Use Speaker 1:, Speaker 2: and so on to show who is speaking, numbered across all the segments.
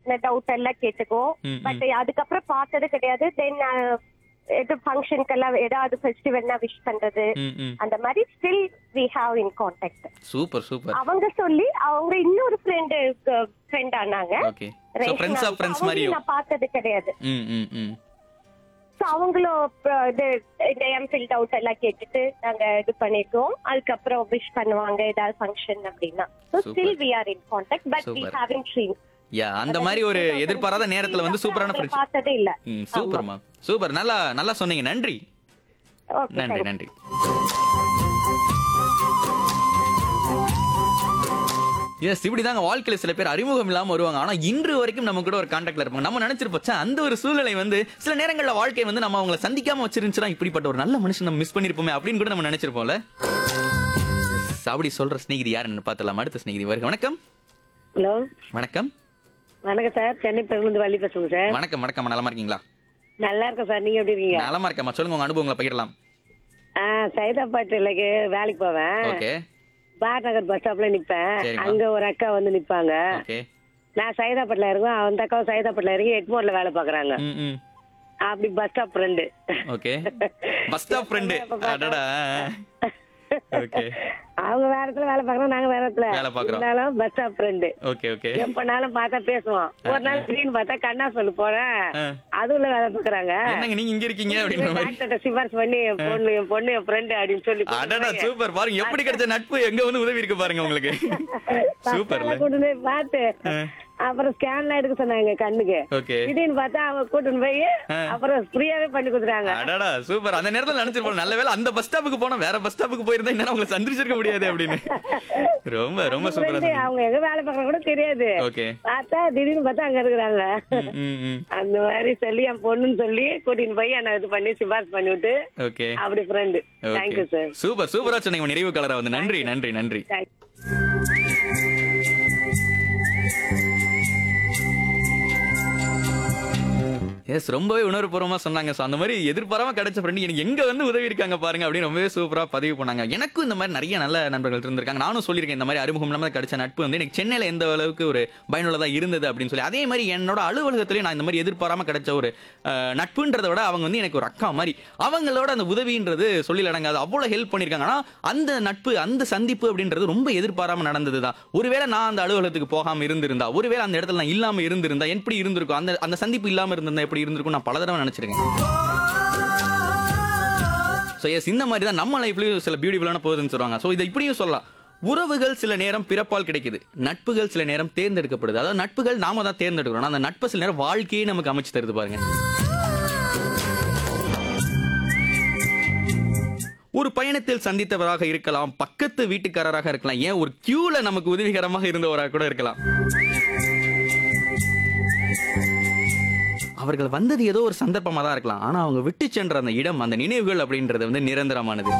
Speaker 1: பத்தின டவுட் எல்லாம் கேட்டுக்குவோம்
Speaker 2: ம்,
Speaker 1: பட் அதுக்கப்புறம் பார்த்தது கிடையாது தென் எது ஃபங்க்ஷனுக்கெல்லாம் ஏதாவது ஃபெஸ்டிவல்னா விஷ் பண்றது
Speaker 2: ம் ம்
Speaker 1: அந்த மாதிரி still we have in contact
Speaker 2: super super
Speaker 1: அவங்க சொல்லி அவங்க இன்னொரு ஃப்ரெண்டு ஃப்ரெண்ட் ஆனாங்க
Speaker 2: okay so friends of friends
Speaker 1: அவங்களையும்
Speaker 2: மாதிரியும்
Speaker 1: நான் பார்த்தது கிடையாது
Speaker 2: ம் ம் ம்
Speaker 1: ஸோ அவங்களும் அப்புறம் இது இந்த எம்ஃபில் டவுட் எல்லாம் கேட்டுட்டு நாங்க இது பண்ணிருக்கோம் அதுக்கப்புறம் விஷ் பண்ணுவாங்க ஏதாவது ஃபங்க்ஷன் அப்படின்னா so
Speaker 2: Super.
Speaker 1: Still we are in contact but we
Speaker 2: Super.
Speaker 1: Having dream
Speaker 2: yeah அந்த மாதிரி ஒரு எதிர்பாராத நேரத்துல வந்து சூப்பரான ஃப்ரெண்ட்ஸ்
Speaker 1: பார்த்ததே இல்ல
Speaker 2: ம் சூப்பர்மா சூப்பர் நல்லா நல்லா சொன்னீங்க நன்றி
Speaker 1: ஓகே
Speaker 2: நன்றி நன்றி எஸ் இப்படிதாங்க வாழ்க்கையில சில பேர் அறிமுகம் இல்லாம வருவாங்க ஆனா இன்று வரைக்கும் நம்ம கூட ஒரு கான்டாக்ட்ல இருப்பாங்க நம்ம நினைச்சிருப்போம் ச்சே, அந்த ஒரு சூழ்நிலை வந்து சில நேரங்கள்ல வாழ்க்கை வந்து நம்ம அவங்கள சந்திக்காம வச்சிருந்துச்சுன்னா இப்படிப்பட்ட ஒரு நல்ல மனுஷன் நம்ம மிஸ் பண்ணிருப்போமே அப்படின்னு கூட நம்ம நினைச்சிருப்போம்ல Yes, அப்படி சொல்ற ஸ்நேகிதி யாருன்னு பார்த்தலாம் அடுத்த ஸ்நேகிதி வருக வணக்கம்
Speaker 3: ஹலோ
Speaker 2: வணக்கம்
Speaker 3: வணக்கம் சார் சென்னை பெருங்குந்து வள்ளி பேசுங்க சார்
Speaker 2: வணக்கம் வணக்கம் நலமா இருக்கீங்களா
Speaker 3: நல்லா இருக்கேன் சார் நீங்க எப்படி இருக்கீங்க
Speaker 2: நலமா இருக்கமா சொல்லுங்க உங்க அனுபவங்களை பகிரலாம்
Speaker 3: ஆ சைதாப்பேட்டையிலக்கு வேலைக்கு போவேன்
Speaker 2: ஓகே
Speaker 3: பார் நகர் பஸ் ஸ்டாப்ல நிப்பேன்
Speaker 2: சரிம்மா.
Speaker 3: அங்க ஒரு அக்கா வந்து நிப்பாங்க
Speaker 2: ஓகே
Speaker 3: நான் சைதாப்பேட்டில் இருக்கேன் அந்த அக்காவும் சைதாப்பேட்டில் இறங்கி எட்மோர்ல வேலை பாக்குறாங்க
Speaker 2: ம் ம்
Speaker 3: அப்படி bus stop friend
Speaker 2: okay bus stop friend அடடா ஓகே
Speaker 3: அவங்க வேற இடத்துல வேலை பாக்குறோம் நாங்க வேற இடத்துல
Speaker 2: வேலை பாக்குறோம்.
Speaker 3: இருந்தாலும் bus stop friend
Speaker 2: okay okay
Speaker 3: எப்பனாலும் பார்த்தா பேசுவோம் ஒரு நாள் திடீர்னு பார்த்தா கண்ணா சொல்லு போறேன்
Speaker 2: ஆ.
Speaker 3: அதுல வேலை பாக்குறாங்க
Speaker 2: என்னங்க நீங்க இங்க இருக்கீங்க அப்படிங்கிற மாதிரி
Speaker 3: டாக்டர்கிட்ட சிபாரிசு பண்ணி என் பொண்ணு என் பொண்ணு என் ஃப்ரெண்டு அப்படின்னு சொல்லி
Speaker 2: அடடா சூப்பர் பாருங்க எப்படி கிடைச்ச நட்பு எங்க வந்து உதவி இருக்கு பாருங்க உங்களுக்கு சூப்பர்ல
Speaker 3: பசங்களை கூட்டிட்டு போய் பார்த்து அப்புறம் ஸ்கேன்லாம் எடுக்க சொன்னாங்க கண்ணுக்கு
Speaker 2: ஓகே
Speaker 3: திடீர்னு பார்த்தா அவங்க கூட்டிட்டு போய் அப்புறம் ஃப்ரீயாவே பண்ணி கொடுத்துறாங்க
Speaker 2: அடடா சூப்பர் அந்த நேரத்துல நினைச்சிருப்போம் நல்ல வேளை அந்த பஸ் ஸ்டாப்புக்கு போனா வேற பஸ் ஸ்டாப்புக்கு போயிருந்தா இன்னும் உங்களை சந்திச்சிருக்க முடியாது அப்படின்னு ரொம்ப ரொம்ப சூப்பரா
Speaker 3: friend,
Speaker 2: சொன்னீங்க
Speaker 3: அவங்க எங்க வேலை பார்க்கற கூட தெரியாது
Speaker 2: ஓகே
Speaker 3: பார்த்தா திடீர்னு பார்த்தா அங்க இருக்கிறாங்க
Speaker 2: ம் ம்
Speaker 3: அந்த மாதிரி சொல்லி என் பொண்ணுன்னு சொல்லி கூட்டிட்டு போய் என்ன இது பண்ணி சிபாரிசு பண்ணி விட்டு
Speaker 2: ஓகே
Speaker 3: அப்படி friend
Speaker 2: okay
Speaker 3: thank you sir
Speaker 2: super சூப்பரா சொன்னீங்க நிறைவு கலரா வந்து நன்றி நன்றி நன்றி எஸ் ரொம்பவே உணர்வுபூர்வமா சொன்னாங்க ஸோ அந்த மாதிரி எதிர்பாராம கிடைச்ச ஃப்ரெண்டு எனக்கு எங்க வந்து உதவி இருக்காங்க பாருங்க அப்படின்னு ரொம்பவே சூப்பரா பதிவு பண்ணாங்க எனக்கும் இந்த மாதிரி நிறைய நல்ல நண்பர்கள் இருந்திருக்காங்க நானும் சொல்லியிருக்கேன் இந்த மாதிரி அறிமுகம் இல்லாம கிடைச்ச நட்பு வந்து எனக்கு சென்னையில எந்த அளவுக்கு ஒரு பயனுள்ளதா இருந்தது அப்படின்னு சொல்லி அதே மாதிரி என்னோட அலுவலகத்திலேயே நான் இந்த மாதிரி எதிர்பாராம கிடைச்ச ஒரு அஹ், நட்புன்றதை விட அவங்க வந்து எனக்கு ஒரு அக்கா மாதிரி அவங்களோட அந்த உதவின்றது சொல்லில் அடங்காது அவ்வளவு ஹெல்ப் பண்ணியிருக்காங்க ஆனா அந்த நட்பு அந்த சந்திப்பு அப்படின்றது ரொம்ப எதிர்பாராம நடந்தது தான் ஒருவேளை நான் அந்த அலுவலகத்துக்கு போகாம இருந்திருந்தா ஒருவேளை அந்த இடத்துல நான் இல்லாம இருந்திருந்தா எப்படி இருந்திருக்கும் அந்த அந்த சந்திப்பு இல்லாம இருந்திருந்தா எப்படி இருந்திருக்கும் நான் பல தடவை நினைச்சிருக்கேன் ஸோ எஸ் இந்த மாதிரி தான் நம்ம லைஃப்லயும் சில பியூட்டிஃபுல்லான போகுதுன்னு சொல்லுவாங்க ஸோ இதை இப்படியும் சொல்லலாம் உறவுகள் சில நேரம் பிறப்பால் கிடைக்குது நட்புகள் சில நேரம் தேர்ந்தெடுக்கப்படுது அதாவது நட்புகள் நாம தான் தேர்ந்தெடுக்கிறோம் ஆனா அந்த நட்பு சில நேரம் வாழ்க்கையே நமக்கு அமைச்சு தருது பாருங்க ஒரு பயணத்தில் சந்தித்தவராக இருக்கலாம் பக்கத்து வீட்டுக்காரராக இருக்கலாம் ஏன் ஒரு கியூல நமக்கு உதவிகரமாக இருந்தவராக கூட இருக்கலாம் அவர்கள் வந்தது ஏதோ ஒரு சந்தர்ப்பமா தான் இருக்கலாம் ஆனா அவங்க விட்டு சென்ற அந்த இடம் அந்த நினைவுகள் அப்படின்றது வந்து நிரந்தரமானது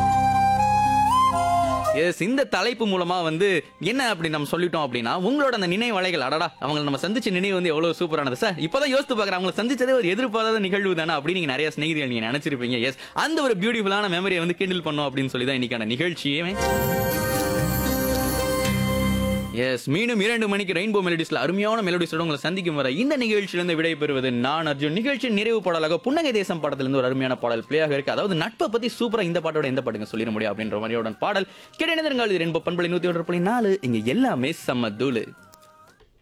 Speaker 2: எஸ் இந்த தலைப்பு மூலமா வந்து என்ன அப்படி நம்ம சொல்லிட்டோம் அப்படின்னா உங்களோட அந்த நினைவலைகள் அடடா அவங்களை நம்ம சந்திச்ச நினைவு வந்து எவ்வளவு சூப்பரானது சார் இப்பதான் யோசித்து பார்க்குறேன் அவங்களை சந்திச்சதே ஒரு எதிர்பாராத நிகழ்வு தானே அப்படின்னு நீங்க நிறைய ஸ்நேகிதிகள் நீங்க நினைச்சிருப்பீங்க எஸ் அந்த ஒரு பியூட்டிஃபுல்லான மெமரியை வந்து கிண்டில் பண்ணோம் அப்படின்னு சொல்லி தான் இன்னைக்கான நிகழ்ச்சியே எஸ் மீண்டும் இரண்டு மணிக்கு ரெயின்போ மெலடிஸ்ல அருமையான மெலடிஸோட உங்களை சந்திக்கும் வரை இந்த நிகழ்ச்சியிலிருந்து விடைபெறுவது நான் அர்ஜுன் நிகழ்ச்சி நிறைவு பாடலாக புன்னகை தேசம் படத்திலிருந்து ஒரு அருமையான பாடல் பிளேயாக இருக்கு அதாவது நட்பை பத்தி சூப்பரா இந்த பாட்டோட எந்த பாட்டுங்க சொல்லிட முடியும் அப்படின்ற மாதிரியோட பாடல் கிடையாது ரெயின்போ பண்பலை நூத்தி ஒன்று புள்ளி நாலு இங்க எல்லாமே செம்ம தூளு